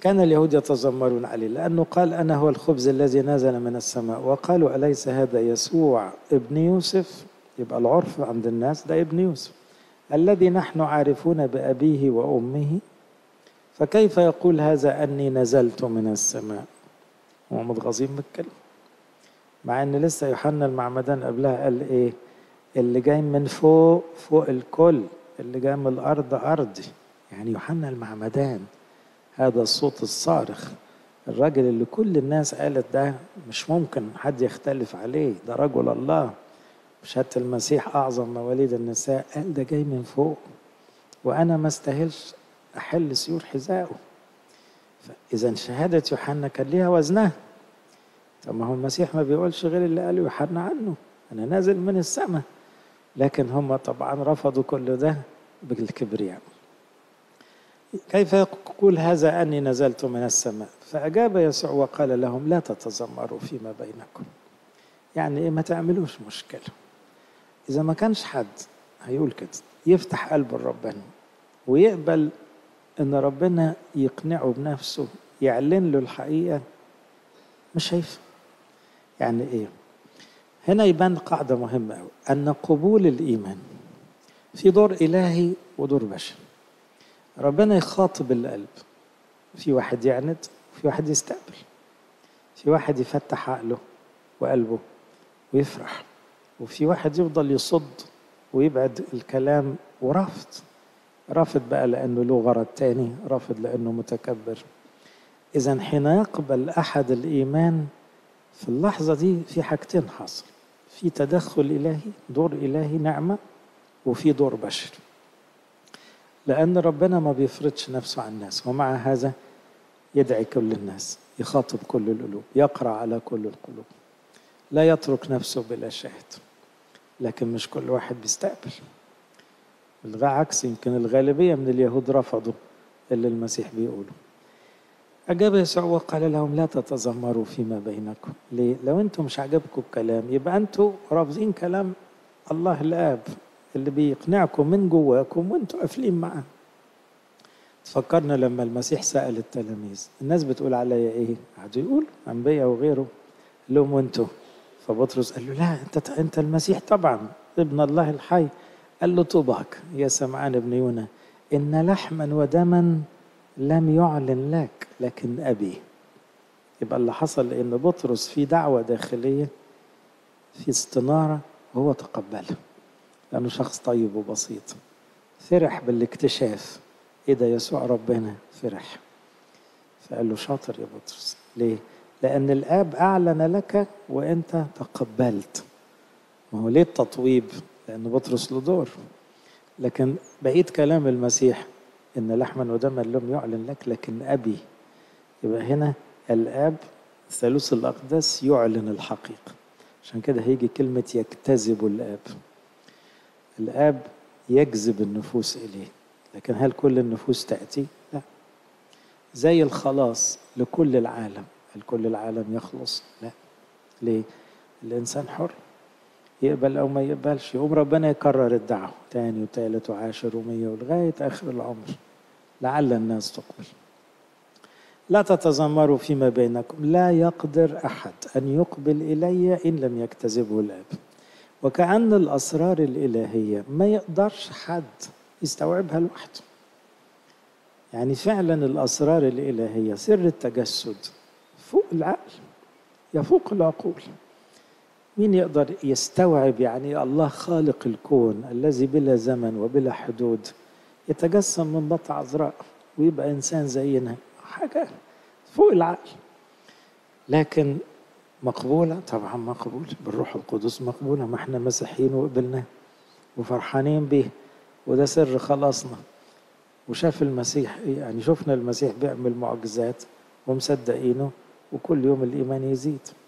كان اليهود يتذمرون عليه لأنه قال أنا هو الخبز الذي نزل من السماء وقالوا أليس هذا يسوع ابن يوسف يبقى العرف عند الناس ده ابن يوسف الذي نحن عارفون بأبيه وأمه فكيف يقول هذا أني نزلت من السماء هم متغاظين بالكلمة مع أن لسه يوحنا المعمدان قبلها قال إيه اللي جاي من فوق فوق الكل اللي جاي من الأرض أرضي يعني يوحنا المعمدان هذا الصوت الصارخ الراجل اللي كل الناس قالت ده مش ممكن حد يختلف عليه ده رجل الله بشهادة المسيح أعظم مواليد النساء قال ده جاي من فوق وأنا ما استاهلش أحل سيور حذائه إذا شهادة يوحنا كان ليها وزنها طب ما هو المسيح ما بيقولش غير اللي قاله يوحنا عنه أنا نازل من السماء لكن هم طبعا رفضوا كل ده بالكبرياء كيف يقول هذا أني نزلت من السماء فأجاب يسوع وقال لهم لا تتذمروا فيما بينكم يعني إيه ما تعملوش مشكلة إذا ما كانش حد هيقول كده يفتح قلبه لربنا ويقبل إن ربنا يقنعه بنفسه يعلن له الحقيقة مش هيفهم يعني إيه هنا يبان قاعدة مهمة أوي أن قبول الإيمان في دور إلهي ودور بشري ربنا يخاطب القلب في واحد يعند وفي واحد يستقبل في واحد يفتح عقله وقلبه ويفرح وفي واحد يفضل يصد ويبعد الكلام ورافض رافض بقى لأنه له غرض تاني رافض لأنه متكبر إذا حين يقبل أحد الإيمان في اللحظة دي في حاجتين حصل في تدخل إلهي دور إلهي نعمة وفي دور بشري لأن ربنا ما بيفرضش نفسه على الناس ومع هذا يدعي كل الناس يخاطب كل القلوب يقرأ على كل القلوب لا يترك نفسه بلا شاهد لكن مش كل واحد بيستقبل بالعكس يمكن الغالبية من اليهود رفضوا اللي المسيح بيقوله أجاب يسوع وقال لهم لا تتذمروا فيما بينكم ليه؟ لو أنتم مش عجبكم الكلام يبقى أنتم رافضين كلام الله الآب اللي بيقنعكم من جواكم وأنتم قافلين معاه تفكرنا لما المسيح سأل التلاميذ الناس بتقول عليا إيه؟ قعدوا يقولوا أنبياء وغيره قال لهم وأنتم فبطرس قال له لا أنت أنت المسيح طبعا ابن الله الحي قال له طوباك يا سمعان ابن يونا إن لحما ودما لم يعلن لك لكن أبي يبقى اللي حصل إن بطرس في دعوة داخلية في استنارة وهو تقبلها لأنه شخص طيب وبسيط فرح بالاكتشاف إيه ده يسوع ربنا فرح فقال له شاطر يا بطرس ليه؟ لأن الآب أعلن لك وأنت تقبلت ما هو ليه التطويب؟ لأن بطرس له دور لكن بقيت كلام المسيح إن لحما ودما لم يعلن لك لكن أبي يبقى هنا الآب الثالوث الأقدس يعلن الحقيقة عشان كده هيجي كلمة يجتذب الآب الآب يجذب النفوس إليه لكن هل كل النفوس تأتي؟ لا زي الخلاص لكل العالم هل كل العالم يخلص؟ لا ليه؟ الإنسان حر يقبل أو ما يقبلش يقوم ربنا يكرر الدعوة تاني وتالت وعاشر ومية ولغاية آخر العمر لعل الناس تقبل لا تتذمروا فيما بينكم لا يقدر أحد أن يقبل إلي إن لم يكتذبه الآب وكأن الأسرار الإلهية ما يقدرش حد يستوعبها لوحده يعني فعلا الأسرار الإلهية سر التجسد فوق العقل يفوق العقول مين يقدر يستوعب يعني الله خالق الكون الذي بلا زمن وبلا حدود يتجسم من بطن عذراء ويبقى إنسان زينا حاجة فوق العقل لكن مقبولة طبعا مقبول بالروح القدس مقبولة ما احنا مسيحيين وقبلناه وفرحانين به وده سر خلاصنا وشاف المسيح يعني شفنا المسيح بيعمل معجزات ومصدقينه وكل يوم الإيمان يزيد